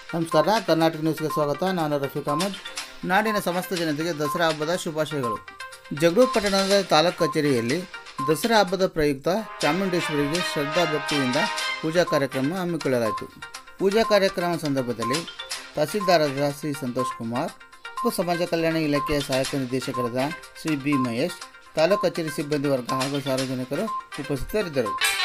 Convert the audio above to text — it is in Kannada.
ನಮಸ್ಕಾರ ಕರ್ನಾಟಕ ನ್ಯೂಸ್ಗೆ ಸ್ವಾಗತ ನಾನು ರಫೀಕ್ ಅಹಮದ್ ನಾಡಿನ ಸಮಸ್ತ ಜನತೆಗೆ ದಸರಾ ಹಬ್ಬದ ಶುಭಾಶಯಗಳು ಜಗಳೂರು ಪಟ್ಟಣದ ತಾಲೂಕು ಕಚೇರಿಯಲ್ಲಿ ದಸರಾ ಹಬ್ಬದ ಪ್ರಯುಕ್ತ ಚಾಮುಂಡೇಶ್ವರಿಗೆ ಶ್ರದ್ಧಾ ಭಕ್ತಿಯಿಂದ ಪೂಜಾ ಕಾರ್ಯಕ್ರಮ ಹಮ್ಮಿಕೊಳ್ಳಲಾಯಿತು ಪೂಜಾ ಕಾರ್ಯಕ್ರಮ ಸಂದರ್ಭದಲ್ಲಿ ತಹಸೀಲ್ದಾರರಾದ ಶ್ರೀ ಸಂತೋಷ್ ಕುಮಾರ್ ಉಪ ಸಮಾಜ ಕಲ್ಯಾಣ ಇಲಾಖೆಯ ಸಹಾಯಕ ನಿರ್ದೇಶಕರಾದ ಶ್ರೀ ಬಿ ಮಹೇಶ್ ತಾಲೂಕು ಕಚೇರಿ ಸಿಬ್ಬಂದಿ ವರ್ಗ ಹಾಗೂ ಸಾರ್ವಜನಿಕರು ಉಪಸ್ಥಿತರಿದ್ದರು